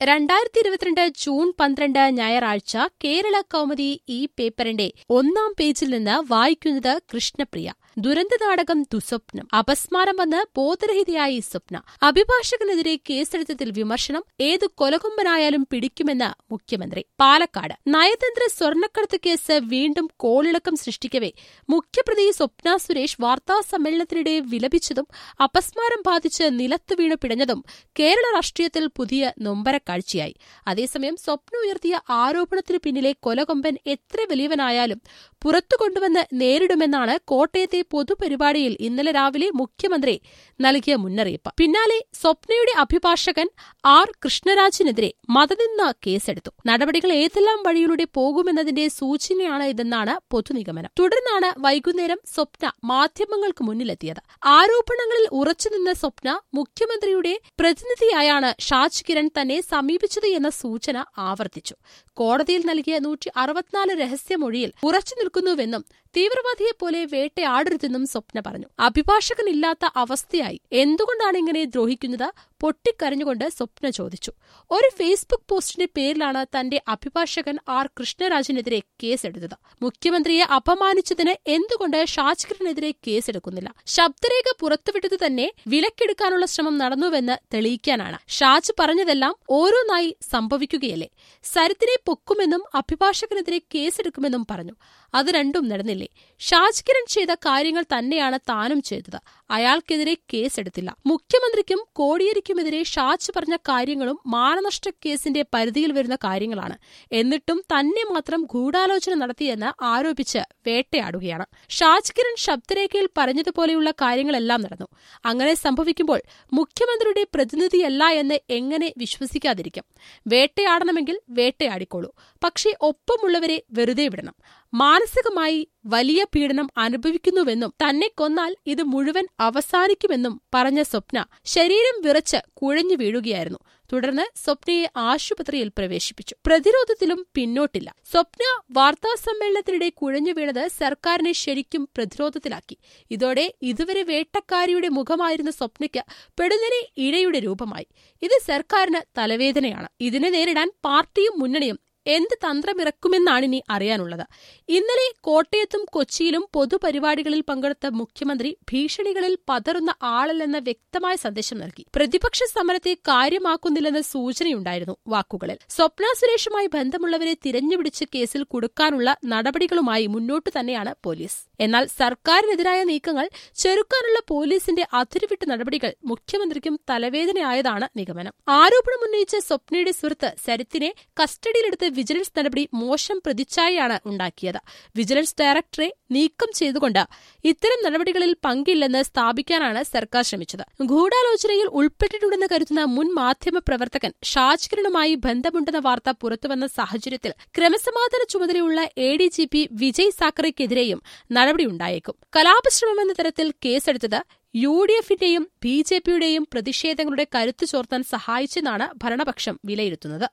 രണ്ടായിരത്തി ഇരുപത്തിരണ്ട് ജൂൺ പന്ത്രണ്ട് ഞായറാഴ്ച കേരള കൗമുദി ഈ പേപ്പറിന്റെ ഒന്നാം പേജിൽ നിന്ന് വായിക്കുന്നത് കൃഷ്ണപ്രിയ ദുരന്ത നാടകം ദുസ്വപ്നം അപസ്മാരം വന്ന് ബോധരഹിതയായി സ്വപ്ന അഭിഭാഷകനെതിരെ കേസെടുത്തതിൽ വിമർശനം ഏത് കൊലകൊമ്പനായാലും പിടിക്കുമെന്ന് മുഖ്യമന്ത്രി പാലക്കാട് നയതന്ത്ര സ്വർണ്ണക്കടത്ത് കേസ് വീണ്ടും കോളിളക്കം സൃഷ്ടിക്കവെ മുഖ്യപ്രതി സ്വപ്ന സുരേഷ് വാർത്താ സമ്മേളനത്തിനിടെ വിലപിച്ചതും അപസ്മാരം ബാധിച്ച് നിലത്ത് വീണു പിടഞ്ഞതും കേരള രാഷ്ട്രീയത്തിൽ പുതിയ നൊമ്പരക്കാഴ്ചയായി അതേസമയം സ്വപ്ന ഉയർത്തിയ ആരോപണത്തിനു പിന്നിലെ കൊലകൊമ്പൻ എത്ര വലിയവനായാലും പുറത്തു കൊണ്ടുവന്ന് നേരിടുമെന്നാണ് കോട്ടയത്തെ പൊതുപരിപാടിയിൽ ഇന്നലെ രാവിലെ മുഖ്യമന്ത്രി നൽകിയ മുന്നറിയിപ്പ് പിന്നാലെ സ്വപ്നയുടെ അഭിഭാഷകൻ ആർ കൃഷ്ണരാജിനെതിരെ മതനിന്ന കേസെടുത്തു നടപടികൾ ഏതെല്ലാം വഴിയിലൂടെ പോകുമെന്നതിന്റെ സൂചനയാണ് ഇതെന്നാണ് പൊതുനിഗമനം തുടർന്നാണ് വൈകുന്നേരം സ്വപ്ന മാധ്യമങ്ങൾക്ക് മുന്നിലെത്തിയത് ആരോപണങ്ങളിൽ ഉറച്ചുനിന്ന സ്വപ്ന മുഖ്യമന്ത്രിയുടെ പ്രതിനിധിയായാണ് ഷാജ് കിരൺ തന്നെ സമീപിച്ചത് എന്ന സൂചന ആവർത്തിച്ചു കോടതിയിൽ നൽകിയ നൂറ്റി അറുപത്തിനാല് രഹസ്യമൊഴിയിൽ ഉറച്ചു നിൽക്കുന്നുവെന്നും തീവ്രവാദിയെപ്പോലെ വേട്ടയാടരുതെന്നും സ്വപ്ന പറഞ്ഞു അഭിഭാഷകനില്ലാത്ത അവസ്ഥയായി എന്തുകൊണ്ടാണ് ഇങ്ങനെ ദ്രോഹിക്കുന്നത് പൊട്ടിക്കരഞ്ഞുകൊണ്ട് സ്വപ്ന ചോദിച്ചു ഒരു ഫേസ്ബുക്ക് പോസ്റ്റിന്റെ പേരിലാണ് തന്റെ അഭിഭാഷകൻ ആർ കൃഷ്ണരാജിനെതിരെ കേസെടുത്തത് മുഖ്യമന്ത്രിയെ അപമാനിച്ചതിന് എന്തുകൊണ്ട് ഷാജ്കിറിനെതിരെ കേസെടുക്കുന്നില്ല ശബ്ദരേഖ പുറത്തുവിട്ടത് തന്നെ വിലക്കെടുക്കാനുള്ള ശ്രമം നടന്നുവെന്ന് തെളിയിക്കാനാണ് ഷാജ് പറഞ്ഞതെല്ലാം ഓരോന്നായി സംഭവിക്കുകയല്ലേ സരിത്തിനെ പൊക്കുമെന്നും അഭിഭാഷകനെതിരെ കേസെടുക്കുമെന്നും പറഞ്ഞു അത് രണ്ടും നടന്നില്ലേ ഷാജ് കിരൺ ചെയ്ത കാര്യങ്ങൾ തന്നെയാണ് താനും ചെയ്തത് അയാൾക്കെതിരെ കേസെടുത്തില്ല മുഖ്യമന്ത്രിക്കും കോടിയേരിക്കുമെതിരെ ഷാജ് പറഞ്ഞ കാര്യങ്ങളും മാനനഷ്ട കേസിന്റെ പരിധിയിൽ വരുന്ന കാര്യങ്ങളാണ് എന്നിട്ടും തന്നെ മാത്രം ഗൂഢാലോചന നടത്തിയെന്ന് ആരോപിച്ച് വേട്ടയാടുകയാണ് ഷാജ് കിരൺ ശബ്ദരേഖയിൽ പറഞ്ഞതുപോലെയുള്ള കാര്യങ്ങളെല്ലാം നടന്നു അങ്ങനെ സംഭവിക്കുമ്പോൾ മുഖ്യമന്ത്രിയുടെ പ്രതിനിധിയല്ല എന്ന് എങ്ങനെ വിശ്വസിക്കാതിരിക്കും വേട്ടയാടണമെങ്കിൽ വേട്ടയാടിക്കോളൂ പക്ഷേ ഒപ്പമുള്ളവരെ വെറുതെ വിടണം മാനസികമായി വലിയ പീഡനം അനുഭവിക്കുന്നുവെന്നും തന്നെ കൊന്നാൽ ഇത് മുഴുവൻ അവസാനിക്കുമെന്നും പറഞ്ഞ സ്വപ്ന ശരീരം വിറച്ച് കുഴഞ്ഞു വീഴുകയായിരുന്നു തുടർന്ന് സ്വപ്നയെ ആശുപത്രിയിൽ പ്രവേശിപ്പിച്ചു പ്രതിരോധത്തിലും പിന്നോട്ടില്ല സ്വപ്ന വാർത്താ സമ്മേളനത്തിനിടെ കുഴഞ്ഞു വീണത് സർക്കാരിനെ ശരിക്കും പ്രതിരോധത്തിലാക്കി ഇതോടെ ഇതുവരെ വേട്ടക്കാരിയുടെ മുഖമായിരുന്ന സ്വപ്നയ്ക്ക് പെടുന്നനെ ഇഴയുടെ രൂപമായി ഇത് സർക്കാരിന് തലവേദനയാണ് ഇതിനെ നേരിടാൻ പാർട്ടിയും മുന്നണിയും എന്ത് തന്ത്രമിറക്കുമെന്നാണിനി അറിയാനുള്ളത് ഇന്നലെ കോട്ടയത്തും കൊച്ചിയിലും പൊതുപരിപാടികളിൽ പങ്കെടുത്ത മുഖ്യമന്ത്രി ഭീഷണികളിൽ പതറുന്ന ആളല്ലെന്ന വ്യക്തമായ സന്ദേശം നൽകി പ്രതിപക്ഷ സമരത്തെ കാര്യമാക്കുന്നില്ലെന്ന സൂചനയുണ്ടായിരുന്നു വാക്കുകളിൽ സ്വപ്ന സുരേഷുമായി ബന്ധമുള്ളവരെ തിരഞ്ഞുപിടിച്ച് കേസിൽ കൊടുക്കാനുള്ള നടപടികളുമായി മുന്നോട്ടു തന്നെയാണ് പോലീസ് എന്നാൽ സർക്കാരിനെതിരായ നീക്കങ്ങൾ ചെറുക്കാനുള്ള പോലീസിന്റെ അതിരുവിട്ട നടപടികൾ മുഖ്യമന്ത്രിക്കും തലവേദനയായതാണ് നിഗമനം ആരോപണമുന്നയിച്ച സ്വപ്നയുടെ സുഹൃത്ത് സരിത്തിനെ കസ്റ്റഡിയിലെടുത്ത് വിജിലൻസ് നടപടി മോശം പ്രതിച്ഛായയാണ് ഉണ്ടാക്കിയത് വിജിലൻസ് ഡയറക്ടറെ നീക്കം ചെയ്തുകൊണ്ട് ഇത്തരം നടപടികളിൽ പങ്കില്ലെന്ന് സ്ഥാപിക്കാനാണ് സർക്കാർ ശ്രമിച്ചത് ഗൂഢാലോചനയിൽ ഉൾപ്പെട്ടിട്ടുണ്ടെന്ന് കരുതുന്ന മുൻ മാധ്യമ പ്രവർത്തകൻ ഷാജ് കിരണുമായി ബന്ധമുണ്ടെന്ന വാർത്ത പുറത്തുവന്ന സാഹചര്യത്തിൽ ക്രമസമാധാന ചുമതലയുള്ള A D G P Vijay സാക്കറെക്കെതിരെയും നടപടിയുണ്ടായേക്കും കലാപശ്രമമെന്ന തരത്തിൽ കേസെടുത്തത് യു ഡി എഫിന്റെയും ബി ജെ പിയുടെയും പ്രതിഷേധങ്ങളുടെ കരുത്തു ചോർത്താൻ സഹായിച്ചെന്നാണ് ഭരണപക്ഷം വിലയിരുത്തുന്നത്